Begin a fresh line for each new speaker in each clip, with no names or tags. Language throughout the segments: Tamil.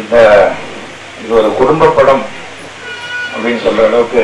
இந்த இது ஒரு குடும்ப படம் அப்படின்னு சொல்ற அளவுக்கு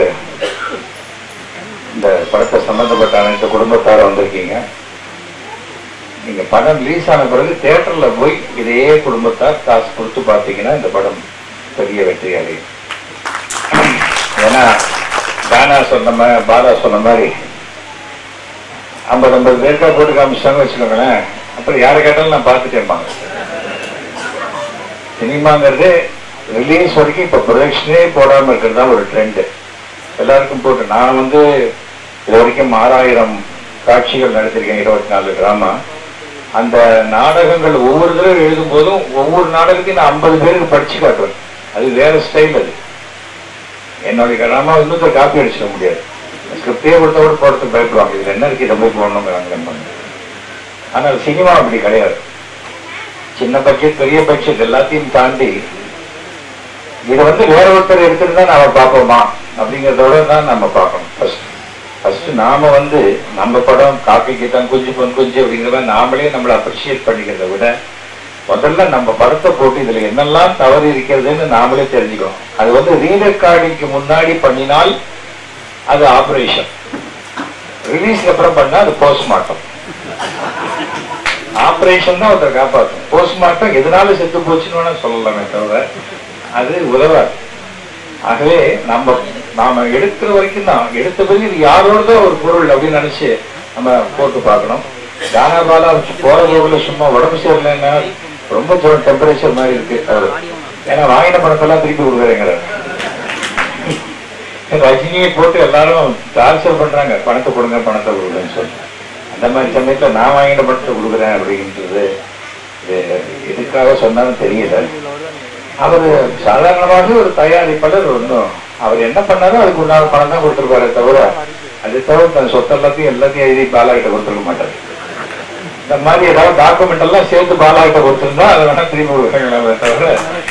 இந்த படத்தை சம்பந்தப்பட்ட அனைத்து குடும்பத்தார வந்திருக்கீங்க நீங்க படம் ரிலீஸ் ஆன பிறகு தியேட்டர்ல போய் இதே குடும்பத்தார் காசு கொடுத்து பார்த்தீங்கன்னா இந்த படம் பெரிய வெற்றி அடையும் ஏன்னா தானா சொன்ன மாதிரி பாலா சொன்ன மாதிரி ஐம்பது ஐம்பது பேருக்கா போட்டு காமிச்சாங்க வச்சுக்கோங்களேன் அப்புறம் யாரை கேட்டாலும் நான் பார்த்துட்டேன்பாங்க சினிமாங்கிறது ரிலீஸ் வரைக்கும் இப்போ ப்ரொடக்ஷனே போடாமல் இருக்கிறது தான் ஒரு ட்ரெண்டு எல்லாருக்கும் போட்டு நான் வந்து இது வரைக்கும் ஆறாயிரம் காட்சிகள் நடத்திருக்கேன் இருபத்தி நாலு டிராமா அந்த நாடகங்கள் ஒவ்வொரு தடவை எழுதும் போதும் ஒவ்வொரு நாடகத்தையும் நான் ஐம்பது பேருக்கு படிச்சு காட்டுவேன் அது வேற ஸ்டைல் அது என்னுடைய டிராமா இன்னொருத்தர் காப்பி அடிச்சிட முடியாது ஸ்கிரிப்டே கொடுத்த கூட போடுறதுக்கு பயப்படுவாங்க இதுல என்ன இருக்கு இதை போய் போடணுங்கிறாங்க ஆனால் சினிமா அப்படி கிடையாது சின்ன பட்ஜெட் பெரிய பட்ஜெட் எல்லாத்தையும் தாண்டி இதை வந்து வேற ஒருத்தர் எடுத்திருந்தா நாம பார்ப்போமா அப்படிங்கிறதோட தான் நம்ம பார்க்கணும் ஃபர்ஸ்ட் ஃபர்ஸ்ட் நாம வந்து நம்ம படம் காப்பிக்கு தான் குஞ்சு பொன் குஞ்சு அப்படிங்கிற மாதிரி நாமளே நம்மளை அப்ரிஷியேட் பண்ணிக்கிறத விட முதல்ல நம்ம படத்தை போட்டு இதுல என்னெல்லாம் தவறு இருக்கிறதுன்னு நாமளே தெரிஞ்சுக்கணும் அது வந்து ரீரெக்கார்டிங்க்கு முன்னாடி பண்ணினால் அது ஆபரேஷன் ரிலீஸ்க்கு அப்புறம் பண்ணா அது போஸ்ட்மார்ட்டம் ஆபரேஷன் தான் ஒருத்தர் காப்பாற்றும் போஸ்ட்மார்ட்டம் எதனால செத்து போச்சுன்னு வேணா சொல்லலாமே தவிர அது உதவாது ஆகவே நம்ம நாம எடுக்கிற வரைக்கும் தான் எடுத்த பிறகு இது யாரோடதோ ஒரு பொருள் அப்படின்னு நினைச்சு நம்ம போட்டு பார்க்கணும் தானாபாலா போற போகல சும்மா உடம்பு சரியில்லைன்னா ரொம்ப டெம்பரேச்சர் மாதிரி இருக்கு அவரு ஏன்னா வாங்கின பணத்தெல்லாம் திருப்பி கொடுக்குறேங்கிறாரு ரஜினியை போட்டு எல்லாரும் டார்ச்சர் பண்றாங்க பணத்தை கொடுங்க பணத்தை கொடுங்கன்னு சொல்லி அந்த மாதிரி சமயத்துல நான் வாங்கின பணத்தை கொடுக்குறேன் அப்படின்றது இது எதுக்காக சொன்னாலும் தெரியல அவர் சாதாரணமாக ஒரு தயாரிப்பாளர் ஒன்றும் அவர் என்ன பண்ணாரோ அதுக்கு உண்டான பணம் தான் கொடுத்துருப்பாரு தவிர அது தவிர தன் சொத்து எல்லாத்தையும் எல்லாத்தையும் எழுதி பாலா கிட்ட கொடுத்துருக்க மாட்டாரு இந்த மாதிரி ஏதாவது டாக்குமெண்ட் எல்லாம் சேர்த்து பாலா கிட்ட கொடுத்துருந்தா அதை வேணா திரும்பி கொடுக்கலாமே தவிர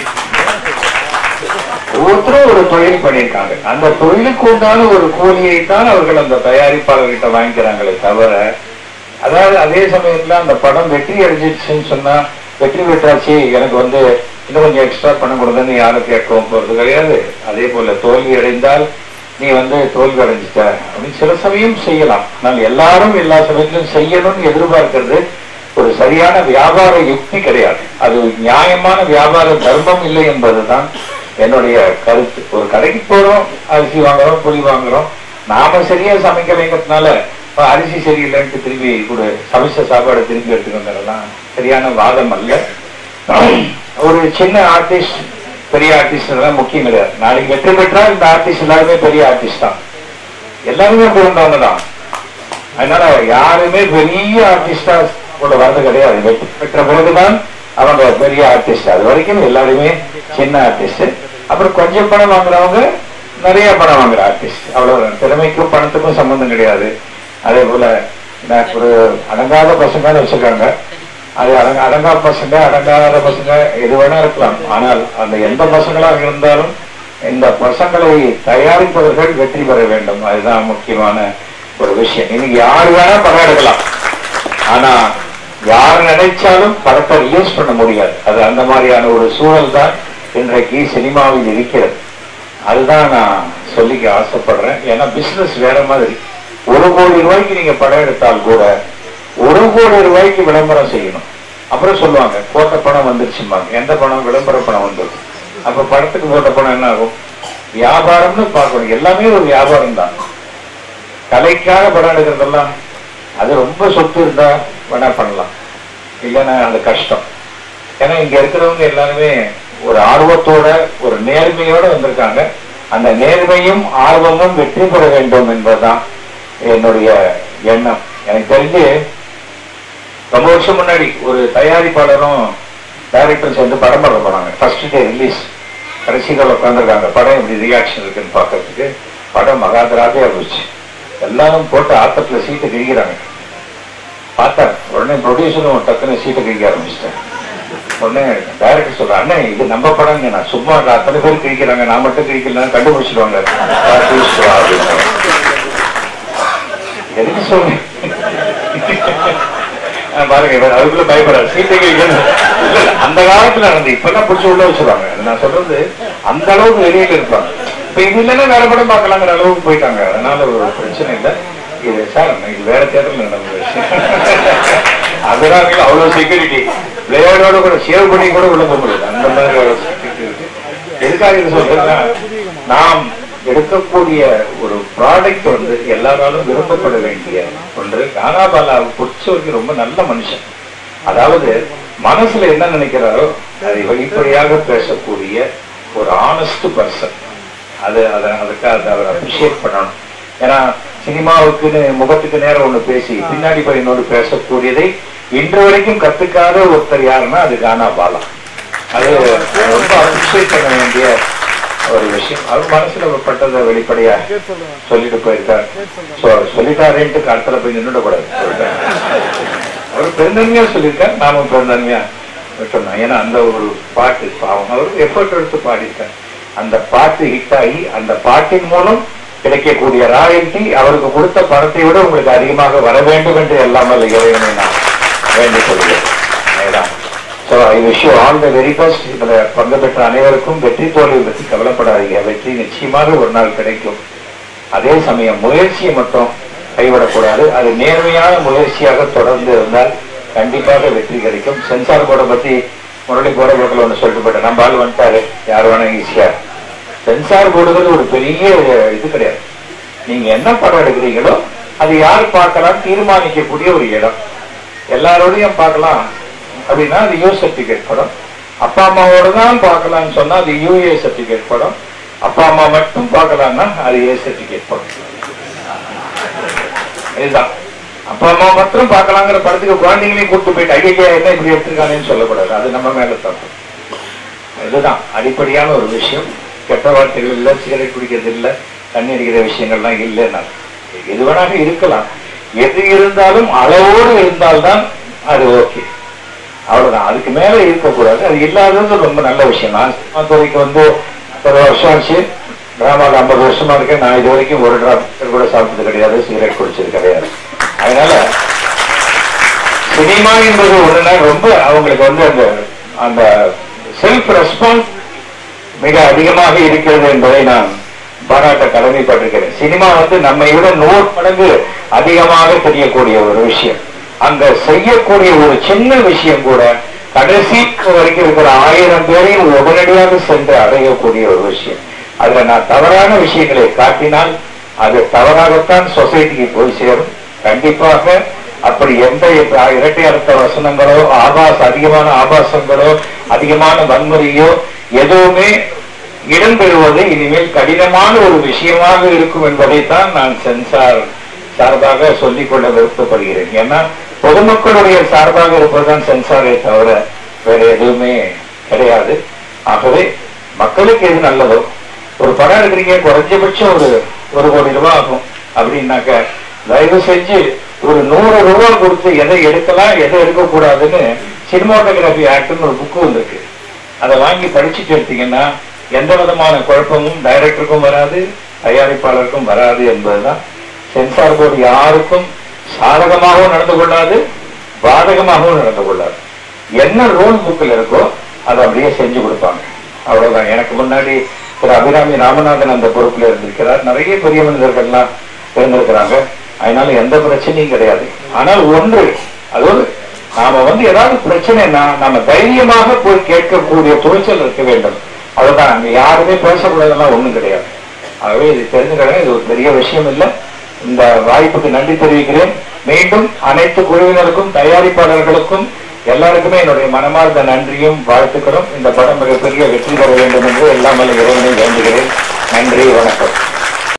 ஒவ்வொருத்தரும் ஒரு தொழில் பண்ணியிருக்காங்க அந்த தொழிலுக்கு உண்டான ஒரு கூலியை தான் அவர்கள் அந்த தயாரிப்பாளர்கிட்ட வாங்கிக்கிறாங்களே தவிர அதாவது அதே சமயத்துல அந்த படம் வெற்றி அடைஞ்சிடுச்சுன்னு சொன்னா வெற்றி பெற்றாச்சு எனக்கு வந்து இன்னும் கொஞ்சம் எக்ஸ்ட்ரா பண்ண கொடுங்கன்னு யாரும் கேட்கவும் போறது கிடையாது அதே போல தோல்வி அடைந்தால் நீ வந்து தோல்வி அடைஞ்சிட்ட அப்படின்னு சில சமயம் செய்யலாம் ஆனால் எல்லாரும் எல்லா சமயத்திலும் செய்யணும்னு எதிர்பார்க்கிறது ஒரு சரியான வியாபார யுக்தி கிடையாது அது நியாயமான வியாபார தர்மம் இல்லை என்பதுதான் என்னுடைய கருத்து ஒரு கடைக்கு போறோம் அரிசி வாங்குறோம் புளி வாங்குறோம் நாம சரியா சமைக்கலைங்கிறதுனால இப்ப அரிசி சரியில்லைன்ட்டு திரும்பி கொடு சமைச்ச சாப்பாடை திரும்பி எடுத்துக்கோங்கிறதெல்லாம் சரியான வாதம் அல்ல ஒரு சின்ன ஆர்டிஸ்ட் பெரிய ஆர்டிஸ்ட் எல்லாம் முக்கியம் கிடையாது நாளைக்கு வெற்றி பெற்றா இந்த ஆர்டிஸ்ட் எல்லாருமே பெரிய ஆர்டிஸ்ட் தான் எல்லாருமே அப்படி வந்தவங்க தான் அதனால யாருமே பெரிய ஆர்டிஸ்டா கூட வர்றது கிடையாது வெற்றி பெற்ற பிறகுதான் அவங்க பெரிய ஆர்டிஸ்ட் அது வரைக்கும் எல்லாருமே சின்ன ஆர்டிஸ்ட் அப்புறம் கொஞ்சம் பணம் வாங்குறவங்க நிறைய பணம் வாங்குற ஆர்டிஸ்ட் அவ்வளவு திறமைக்கும் பணத்துக்கும் சம்பந்தம் கிடையாது அதே போல நான் ஒரு அடங்காத பசங்கன்னு வச்சிருக்காங்க அது அடங்க அடங்கா பசங்க அடங்காத பசங்க எது வேணா இருக்கலாம் ஆனால் அந்த எந்த பசங்களாக இருந்தாலும் இந்த பசங்களை தயாரிப்பவர்கள் வெற்றி பெற வேண்டும் அதுதான் முக்கியமான ஒரு விஷயம் இன்னைக்கு யார் வேணா படம் எடுக்கலாம் ஆனா யார் நினைச்சாலும் படத்தை ரிலீஸ் பண்ண முடியாது அது அந்த மாதிரியான ஒரு சூழல் தான் இன்றைக்கு சினிமாவில் இருக்கிறது அதுதான் நான் சொல்லிக்க ஆசைப்படுறேன் ஏன்னா பிசினஸ் வேற மாதிரி ஒரு கோடி ரூபாய்க்கு நீங்க படம் எடுத்தால் கூட ஒரு கோடி ரூபாய்க்கு விளம்பரம் செய்யணும் அப்புறம் சொல்லுவாங்க போட்ட பணம் வந்துருச்சும்பாங்க எந்த பணம் விளம்பர பணம் வந்துடும் அப்ப படத்துக்கு போட்ட பணம் என்ன ஆகும் வியாபாரம்னு பார்க்கணும் எல்லாமே ஒரு வியாபாரம் தான் கலைக்காக படம் எடுக்கிறதெல்லாம் அது ரொம்ப சொத்து இருந்தா வேணா பண்ணலாம் இல்லைன்னா அது கஷ்டம் ஏன்னா இங்க இருக்கிறவங்க எல்லாருமே ஒரு ஆர்வத்தோட ஒரு நேர்மையோட வந்திருக்காங்க அந்த நேர்மையும் ஆர்வமும் வெற்றி பெற வேண்டும் என்பதுதான் என்னுடைய எண்ணம் எனக்கு தெரிஞ்சு ரொம்ப வருஷம் முன்னாடி ஒரு தயாரிப்பாளரும் டைரக்டரும் சேர்ந்து படம் பண்ண போனாங்க ஃபர்ஸ்ட் டே ரிலீஸ் கடைசிகள் உட்காந்துருக்காங்க படம் எப்படி ரியாக்ஷன் இருக்குன்னு பார்க்கறதுக்கு படம் மகாதராஜே போச்சு எல்லாரும் போட்டு ஆத்தத்துல சீட்டை கிழிக்கிறாங்க பார்த்தேன் உடனே ப்ரொடியூசரும் டக்குன்னு சீட்டை கிழிக்க ஆரம்பிச்சிட்டேன் உடனே டைரக்டர் சொல்றேன் அண்ணன் இது நம்ம படங்க நான் சும்மா அத்தனை பேர் கிழிக்கிறாங்க நான் மட்டும் கிழிக்கலாம் கண்டுபிடிச்சிடுவாங்க பார்த்து வா அப்படின்னாரு. எதுக்கு சொல்றேன் அஹ் பாருங்க இவர் அதுக்குள்ள பயப்படாது சீட்டைக்கு வைக்கணும். இல்ல, இல்ல, அந்த காலத்துல நடந்து இப்பெல்லாம் பிடிச்சி உள்ள வச்சிருவாங்க அது நான் சொல்றது அந்த அளவுக்கு வெளியில இருப்பாங்க இப்ப இது இல்லைன்னா வேற படம் பார்க்கலாங்கிற அளவுக்கு போயிட்டாங்க அதனால ஒரு பிரச்சனை இல்லை இது சார் இது வேற தேட்டர்ல நடந்த விஷயம் அதெல்லாம் இல்ல, அவ்வளவு செக்யூரிட்டி பிளேயரோட கூட சேவ் பண்ணி கூட உள்ள போக முடியாது அந்த மாதிரி ஒரு செக்யூரிட்டி இருக்கு எதுக்காக இது சொல்றேன்னா நாம் எடுக்கக்கூடிய ஒரு ப்ராடக்ட் வந்து எல்லாராலும் விரும்பப்பட வேண்டிய ஒன்று கானாபாலாவை பொறுத்த வரைக்கும் ரொம்ப நல்ல மனுஷன் அதாவது மனசுல என்ன நினைக்கிறாரோ அதை வெளிப்படையாக பேசக்கூடிய ஒரு ஆனஸ்ட் பர்சன் அது அதை அதுக்காக அதை அவர் அப்ரிஷியேட் பண்ணணும் ஏன்னா சினிமாவுக்குன்னு முகத்துக்கு நேரம் ஒண்ணு பேசி பின்னாடி போய் இன்னொரு பேசக்கூடியதை இன்று வரைக்கும் கத்துக்காத ஒருத்தர் யாருன்னா அது கானா பாலா அது ரொம்ப அப்ரிஷியேட் பண்ண வேண்டிய ஒரு விஷயம் அவர் மனசுல பட்டதை வெளிப்படையா சொல்லிட்டு போயிருக்கார் சோ சொல்லிட்டாரேன்ட்டு கடத்துல போய் நின்றுட கூடாது சொல்லிட்டாரு அவர் பெருந்தன்மையா சொல்லியிருக்கார் நாமும் பெருந்தன்மையா விட்டோம் ஏன்னா அந்த ஒரு பாட்டு பாவம் அவர் எஃபர்ட் எடுத்து பாடியிருக்கார் அந்த பாட்டு ஹிட் ஆகி அந்த பாட்டின் மூலம் கிடைக்கக்கூடிய ராயல்டி அவருக்கு கொடுத்த பணத்தை விட உங்களுக்கு அதிகமாக வர வேண்டும் என்று எல்லாம் வல்ல இறைவனை நான் வேண்டிக் கொள்கிறேன் அதுதான் so I wish you all the very best இதுல பங்கு பெற்ற அனைவருக்கும் வெற்றி தோல்வி பற்றி கவலைப்படாதீங்க வெற்றி நிச்சயமாக ஒரு நாள் கிடைக்கும் அதே சமயம் முயற்சியை மட்டும் கைவிடக்கூடாது அது நேர்மையான முயற்சியாக தொடர்ந்து இருந்தால் கண்டிப்பாக வெற்றி கிடைக்கும் சென்சார் போர்டை பத்தி முரளி போட போட்டில் ஒன்று சொல்லிட்டு போயிட்டேன் நம்ம ஆள் வந்துட்டாரு யார் வேணா ஈஸியா சென்சார் போர்டுகள் ஒரு பெரிய இது கிடையாது நீங்க என்ன படம் எடுக்கிறீங்களோ அது யார் பார்க்கலாம் தீர்மானிக்கக்கூடிய ஒரு இடம் எல்லாரோடையும் பார்க்கலாம் அப்படின்னா அது யூ சர்டிபிகேட் படம் அப்பா அம்மாவோட தான் பார்க்கலாம்னு சொன்னா அது யூஏ சர்டிபிகேட் படம் அப்பா அம்மா மட்டும் பார்க்கலாம்னா அது ஏ சர்டிபிகேட் படம் இதுதான் அப்பா அம்மா மட்டும் பார்க்கலாங்கிற படத்துக்கு குழந்தைங்களையும் கூட்டு போயிட்டு ஐடியா என்ன இப்படி எடுத்திருக்காங்கன்னு சொல்லக்கூடாது அது நம்ம மேல தப்பு இதுதான் அடிப்படையான ஒரு விஷயம் கெட்ட வார்த்தைகள் இல்ல சிகரெட் குடிக்கிறது இல்ல தண்ணி அடிக்கிற விஷயங்கள்லாம் இல்லைன்னா எது வேணாலும் இருக்கலாம் எது இருந்தாலும் அளவோடு இருந்தால்தான் அது ஓகே அவ்வளவுதான் அதுக்கு மேல இருக்கக்கூடாது அது இல்லாதது ரொம்ப நல்ல விஷயம் நான் சினிமா துறைக்கு வந்து ஒரு வருஷம் ஆச்சு டிராமாவில் ஐம்பது வருஷமா இருக்கேன் நான் இது வரைக்கும் ஒரு டிராப் கூட சாப்பிட்டது கிடையாது சிகரெட் குடிச்சது கிடையாது அதனால சினிமா என்பது ஒண்ணுனா ரொம்ப அவங்களுக்கு வந்து அந்த அந்த செல்ஃப் ரெஸ்பான்ஸ் மிக அதிகமாக இருக்கிறது என்பதை நான் பாராட்ட கடமைப்பட்டிருக்கிறேன் சினிமா வந்து நம்மை விட நூறு மடங்கு அதிகமாக தெரியக்கூடிய ஒரு விஷயம் அங்க செய்யக்கூடிய ஒரு சின்ன விஷயம் கூட கடைசி வரைக்கும் இருக்கிற ஆயிரம் பேரையும் உடனடியாக சென்று அடையக்கூடிய ஒரு விஷயம் அதுல நான் தவறான விஷயங்களை காட்டினால் அது தவறாகத்தான் சொசைட்டிக்கு போய் சேரும் கண்டிப்பாக அப்படி எந்த இரட்டை அர்த்த வசனங்களோ ஆபாச அதிகமான ஆபாசங்களோ அதிகமான வன்முறையோ எதுவுமே இடம்பெறுவது இனிமேல் கடினமான ஒரு விஷயமாக இருக்கும் என்பதைத்தான் நான் சென்சார் சார்பாக சொல்லிக் கொள்ள விருப்பப்படுகிறேன் ஏன்னா பொதுமக்களுடைய சார்பாக இருப்பதுதான் சென்சாரே தவிர வேற எதுவுமே கிடையாது ஆகவே மக்களுக்கு எது நல்லதோ ஒரு படம் எடுக்கிறீங்க குறைஞ்சபட்சம் ஒரு ஒரு கோடி ரூபாய் ஆகும் அப்படின்னாக்க தயவு செஞ்சு ஒரு நூறு ரூபாய் கொடுத்து எதை எடுக்கலாம் எதை எடுக்கக்கூடாதுன்னு சினிமாட்டோகிராஃபி ஆக்ட்னு ஒரு புக்கு வந்திருக்கு அதை வாங்கி படிச்சுட்டு எடுத்தீங்கன்னா எந்த விதமான குழப்பமும் டைரக்டருக்கும் வராது தயாரிப்பாளருக்கும் வராது என்பதுதான் சென்சார் போர்டு யாருக்கும் சாதகமாகவும் நடந்து கொள்ளாது பாதகமாகவும் நடந்து கொள்ளாது என்ன ரூல் புக்கில் இருக்கோ அதை அப்படியே செஞ்சு கொடுப்பாங்க அவ்வளவுதான் எனக்கு முன்னாடி திரு அபிராமி ராமநாதன் அந்த பொறுப்புல இருந்திருக்கிறார் நிறைய பெரிய மனிதர்கள்லாம் இருந்திருக்கிறாங்க அதனால எந்த பிரச்சனையும் கிடையாது ஆனால் ஒன்று அதோடு நாம வந்து ஏதாவது பிரச்சனைனா நம்ம தைரியமாக போய் கேட்கக்கூடிய துணிச்சல் இருக்க வேண்டும் அதுதான் அங்க யாருமே பேசக்கூடாதெல்லாம் ஒண்ணும் கிடையாது ஆகவே இது தெரிஞ்சுக்கிறேன் இது ஒரு பெரிய விஷயம் இல்லை இந்த வாய்ப்புக்கு நன்றி தெரிவிக்கிறேன் மீண்டும் அனைத்து குழுவினருக்கும் தயாரிப்பாளர்களுக்கும் எல்லாருக்குமே என்னுடைய மனமார்ந்த நன்றியும் வாழ்த்துக்களும் இந்த படம் மிகப்பெரிய வெற்றி பெற வேண்டும் என்று எல்லாம் வல்ல இறைவனை வேண்டுகிறேன் நன்றி வணக்கம்